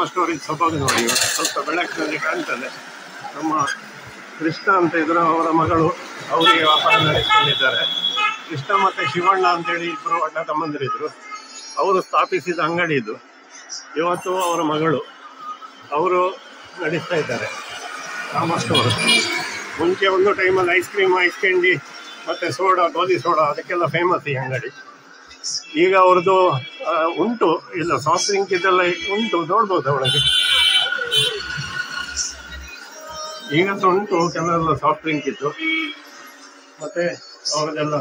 Storage ಸೊಬಗು ನೋಡಿ ಇವತ್ತು ಸ್ವಲ್ಪ ಬೆಳಕಿನಲ್ಲಿ ಕಾಣ್ತದೆ ನಮ್ಮ ಕೃಷ್ಣ ಅಂತ ಇದ್ರು ಅವರ ಮಗಳು ಅವರಿಗೆ ವ್ಯಾಪಾರ ನಡೆಸ್ಕೊಂಡಿದ್ದಾರೆ ಕೃಷ್ಣ ಮತ್ತೆ ಶಿವಣ್ಣ ಅಂತೇಳಿ ಇಬ್ರು ಅಣ್ಣ ತಮ್ಮಂದಿರಿದ್ರು ಅವರು ಸ್ಥಾಪಿಸಿದ ಅಂಗಡಿ ಇದು ಇವತ್ತು ಅವರ ಮಗಳು ಅವರು ನಡೆಸ್ತಾ ಇದ್ದಾರೆ ರಾಮ ಸ್ಟೋರ್ ಮುಂಚೆ ಒಂದು ಟೈಮಲ್ಲಿ ಐಸ್ ಕ್ರೀಮ್ ಐಸ್ ಕ್ಯಾಂಡಿ ಮತ್ತೆ ಸೋಡಾ ಗೋಧಿ ಸೋಡಾ ಅದಕ್ಕೆಲ್ಲ ಫೇಮಸ್ ಈ ಅಂಗಡಿ ಈಗ ಅವ್ರದ್ದು ಆ, ಉಂಟು ಇಲ್ಲ ಸಾಫ್ಟ್ ಡ್ರಿಂಕ್ ಇದೆಲ್ಲ ಉಂಟು ನೋಡ್ಬೋದು ಒಳಗೆ ಈಗ ಸಹ ಉಂಟು ಕೆಲವೆಲ್ಲ ಸಾಫ್ಟ್ ಡ್ರಿಂಕ್ ಇತ್ತು ಮತ್ತೆ ಅವ್ರದ್ದೆಲ್ಲ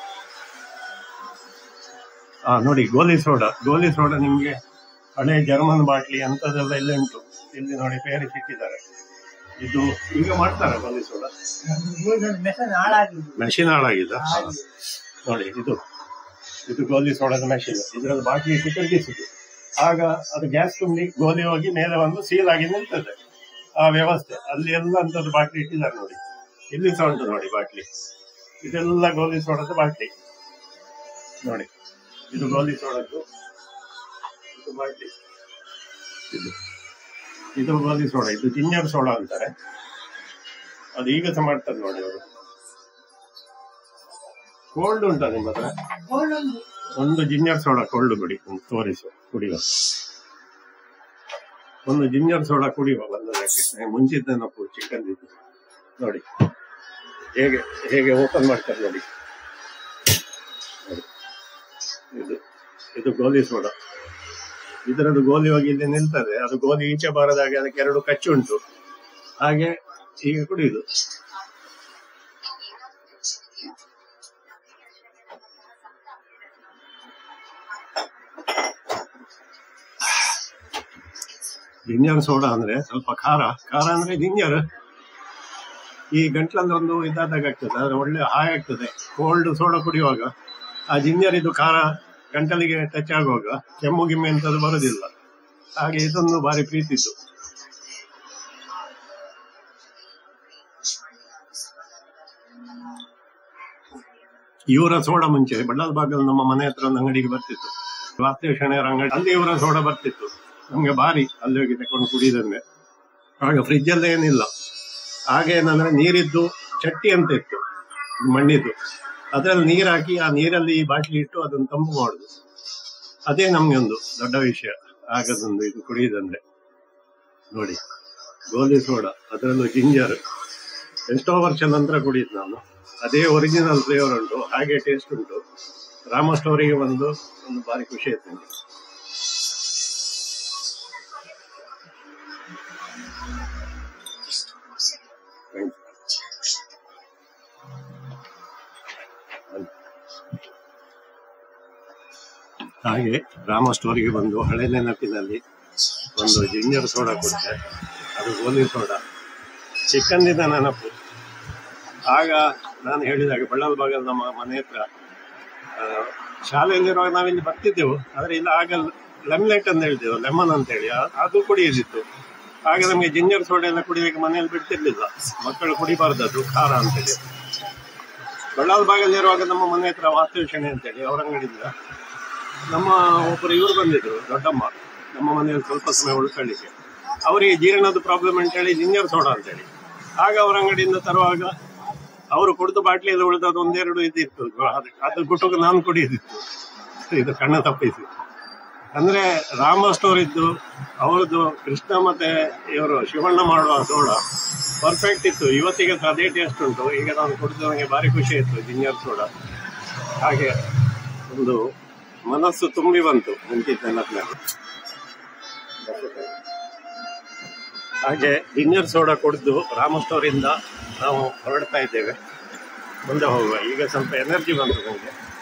ಆ ನೋಡಿ ಗೋಲಿ ಸೋಡಾ ಗೋಲಿ ಸೋಡಾ ನಿಮ್ಗೆ ಹಳೆ ಜರ್ಮನ್ ಬಾಟ್ಲಿ ಅಂತದೆಲ್ಲ ಇಲ್ಲಿ ಉಂಟು ಇಲ್ಲಿ ನೋಡಿ ಪೇರಿ ಸಿಕ್ಕಿದ್ದಾರೆ ಇದು ಈಗ ಮಾಡ್ತಾರೆ ಗೋಲಿ ಸೋಡಾ ಮೆಸೇಜ್ ಹಾಳಾಗಿದೆ ಮೆಷಿನ್ ಹಾಳಾಗಿದ್ದ ನೋಡಿ ಇದು ಇದು ಗೋಲಿ ಸೋಡಾದ ಮೆಷಿನ್ ಇದರಲ್ಲಿ ಬಾಟ್ಲಿ ಇಟ್ಟು ತಿರುಗಿಸುದು ಆಗ ಅದು ಗ್ಯಾಸ್ ತುಂಬಿ ಗೋಲಿ ಹೋಗಿ ಮೇಲೆ ಒಂದು ಸೀಲ್ ಆಗಿ ನಿಲ್ತದೆ ಆ ವ್ಯವಸ್ಥೆ ಅಲ್ಲಿ ಎಲ್ಲ ಅಂತದ್ದು ಬಾಟ್ಲಿ ಇಟ್ಟಿದ್ದಾರೆ ನೋಡಿ ಇಲ್ಲಿ ಸಹ ಉಂಟು ನೋಡಿ ಬಾಟ್ಲಿ ಇದೆಲ್ಲ ಗೋಲಿ ಸೋಡದ ಬಾಟ್ಲಿ ನೋಡಿ ಇದು ಗೋಲಿ ಸೋಡದ್ದು ಇದು ಬಾಟ್ಲಿ ಇದು ಇದು ಗೋಲಿ ಸೋಡಾ ಇದು ಜಿಂಜರ್ ಸೋಡಾ ಅಂತಾರೆ ಅದು ಈಗ ಸಹ ಮಾಡ್ತಾರೆ ನೋಡಿ ಅವರು ಕೋಲ್ಡ್ ಉಂಟಾ ನಿಮ್ಮ ಹತ್ರ ಗೋಲ್ಡೊಂದು ಒಂದು ಜಿಂಜರ್ ಸೋಡಾ ಕೋಲ್ಡ್ ಕುಡಿ ಒಂದು ತೋರಿಸು ಕುಡಿಯುವ ಒಂದು ಜಿಂಜರ್ ಸೋಡಾ ಕುಡಿಯುವ ಬಂದದಕ್ಕೆ ಮುಂಚಿತ ನೆನಪು ಚಿಕನ್ ಇದು ನೋಡಿ ಹೇಗೆ ಹೇಗೆ ಓಪನ್ ಮಾಡ್ತಾರೆ ನೋಡಿ ನೋಡಿ. ಇದು ಇದು ಗೋಲಿ ಸೋಡಾ ಇದರದ್ದು ಗೋಲಿ ಹೋಗಿ ಇಲ್ಲಿ ನಿಲ್ತದೆ ಅದು ಗೋಲಿ ಈಚೆ ಬಾರದಾಗೆ ಅದಕ್ಕೆ ಎರಡು ಕಚ್ಚು ಉಂಟು ಹಾಗೆ ಹೀಗೆ ಕುಡಿಯುದು ಜಿಂಜರ್ ಸೋಡಾ ಅಂದ್ರೆ ಸ್ವಲ್ಪ ಖಾರ ಖಾರ ಅಂದ್ರೆ ಜಿಂಜರ್ ಈ ಗಂಟ್ಲಲ್ಲಿ ಒಂದು ಇದಾದಾಗ ಆಗ್ತದೆ ಆದ್ರೆ ಒಳ್ಳೆ ಹಾಯ್ ಆಗ್ತದೆ ಕೋಲ್ಡ್ ಸೋಡಾ ಕುಡಿಯುವಾಗ ಆ ಜಿಂಜರ್ ಇದು ಖಾರ ಗಂಟಲಿಗೆ ಟಚ್ ಆಗುವಾಗ ಕೆಮ್ಮು ಗಿಮ್ಮೆ ಅಂತದ್ದು ಬರುದಿಲ್ಲ ಹಾಗೆ ಇದೊಂದು ಬಾರಿ ಪ್ರೀತಿದ್ದು ಇವರ ಸೋಡಾ ಮುಂಚೆ ಬಳ್ಳಾಲ್ ಬಾಗಲ್ ನಮ್ಮ ಮನೆ ಹತ್ರ ಒಂದು ಅಂಗಡಿಗೆ ಬರ್ತಿತ್ತು ವಾಸ್ತವ ಶನಿಯರ ಅಂಗಡಿ ಅಲ್ಲಿ ಇವರ ಸೋಡಾ ಬರ್ತಿತ್ತು ನಮ್ಗೆ ಭಾರಿ ಅಲ್ಲಿ ಹೋಗಿ ತಕೊಂಡು ಕುಡಿದಂಗೆ ಆಗ ಫ್ರಿಜ್ ಎಲ್ಲ ಏನಿಲ್ಲ ಹಾಗೆ ಏನಂದ್ರೆ ನೀರಿದ್ದು ಚಟ್ಟಿ ಅಂತ ಇತ್ತು ಮಣ್ಣಿದ್ದು ಅದ್ರಲ್ಲಿ ನೀರ್ ಹಾಕಿ ಆ ನೀರಲ್ಲಿ ಈ ಬಾಟ್ಲಿ ಇಟ್ಟು ಅದನ್ನ ತಂಪು ಮಾಡುದು ಅದೇ ನಮ್ಗೆ ಒಂದು ದೊಡ್ಡ ವಿಷಯ ಆಗದೊಂದು ಇದು ಕುಡಿಯುದಂದ್ರೆ ನೋಡಿ ಗೋಲಿ ಸೋಡಾ ಅದರಲ್ಲೂ ಜಿಂಜರ್ ಎಷ್ಟೋ ವರ್ಷ ನಂತರ ಕುಡಿಯುದು ನಾನು ಅದೇ ಒರಿಜಿನಲ್ ಫ್ಲೇವರ್ ಉಂಟು ಹಾಗೆ ಟೇಸ್ಟ್ ಉಂಟು ರಾಮ ಸ್ಟೋರಿಗೆ ಬಂದು ಒಂದು ಬಾರಿ ಖುಷಿ ಆಯ್ತು ನನಗೆ ಹಾಗೆ ರಾಮ ಸ್ಟೋರಿಗೆ ಬಂದು ಹಳೆ ನೆನಪಿನಲ್ಲಿ ಒಂದು ಜಿಂಜರ್ ಸೋಡಾ ಕುಡಿದೆ ಅದು ಗೋಲಿ ಸೋಡಾ ಚಿಕ್ಕಂದಿನ ನೆನಪು ಆಗ ನಾನು ಹೇಳಿದಾಗ ಬಳ್ಳಾಲ್ ಬಾಗಲ್ ನಮ್ಮ ಮನೆ ಹತ್ರ ಆ, ಶಾಲೆಯಲ್ಲಿರುವಾಗ ನಾವಿಲ್ಲಿ ಬರ್ತಿದ್ದೆವು ಆದ್ರೆ ಇಲ್ಲಿ ಆಗ ಲೆಮ್ಲೆಟ್ ಅಂತ ಹೇಳ್ತೇವೆ ಲೆಮನ್ ಅಂತ ಹೇಳಿ ಆ- ಅದು ಕುಡಿಯೋದಿತ್ತು ಆಗ ನಮಗೆ ಜಿಂಜರ್ ಸೋಡಾ ಎಲ್ಲ ಕುಡಿಯೋಕೆ ಮನೆಯಲ್ಲಿ ಬಿಡ್ತಿರ್ಲಿಲ್ಲ ಮಕ್ಕಳು ಕುಡಿಬಾರ್ದು ಅದು ಖಾರ ಅಂತೇಳಿ ಬಳ್ಳಾಲ್ ಬಾಗಲ್ಲಿರುವಾಗ ನಮ್ಮ ಮನೆ ಹತ್ರ ವಾಸ್ತುಷಣೆ ಅಂತೇಳಿ ಅವ್ರ ಅಂಗಡಿಯಿಂದ ನಮ್ಮ ಒಬ್ಬರು ಇವರು ಬಂದಿದ್ರು ದೊಡ್ಡಮ್ಮ ನಮ್ಮ ಮನೆಯಲ್ಲಿ ಸ್ವಲ್ಪ ಸಮಯ ಉಳ್ಕೊಳ್ಳಿಕ್ಕೆ ಅವರಿಗೆ ಜೀರ್ಣದ ಪ್ರಾಬ್ಲಮ್ ಅಂತ ಹೇಳಿ ಜಿಂಜರ್ ಸೋಡಾ ಅಂತೇಳಿ ಆಗ ಅವ್ರ ಅಂಗಡಿಯಿಂದ ತರುವಾಗ ಅವರು ಕುಡಿದು ಬಾಟ್ಲಿಯಲ್ಲಿ ಉಳಿದದ್ದು ಒಂದೆರಡು ಇದಿತ್ತು ಅದು- ಅದು ಗುಟ್ಟಕ್ಕೆ ನಾನು ಕುಡಿಯೋದಿತ್ತು ಇದು ಕಣ್ಣ ತಪ್ಪಿಸಿ ಅಂದ್ರೆ ರಾಮ ಸ್ಟೋರ್ ಇದ್ದು ಅವ್ರದ್ದು ಕೃಷ್ಣ ಮತ್ತೆ ಇವರು ಶಿವಣ್ಣ ಮಾಡುವ ಸೋಡಾ ಪರ್ಫೆಕ್ಟ್ ಇತ್ತು ಇವತ್ತಿಗೆ ಸಹ ಅದೇ ಟೇಸ್ಟ್ ಉಂಟು ಈಗ ನಾನು ಕುಡಿದು ನನಗೆ ಭಾರಿ ಖುಷಿ ಆಯ್ತು ಜಿಂಜರ್ ಸೋಡಾ ಹಾಗೆ ಒಂದು ಮನಸ್ಸು ತುಂಬಿ ಬಂತು ಮುಂಚಿತ ನೆನಪಿನಲ್ಲಿ ಹಾಗೆ ಜಿಂಜರ್ ಸೋಡಾ ಕುಡಿದು ರಾಮ ಸ್ಟೋರಿಂದ ನಾವು ಹೊರಡ್ತಾ ಇದ್ದೇವೆ ಮುಂದೆ ಹೋಗುವ ಈಗ ಸ್ವಲ್ಪ ಎನರ್ಜಿ ಬಂತು ನನಗೆ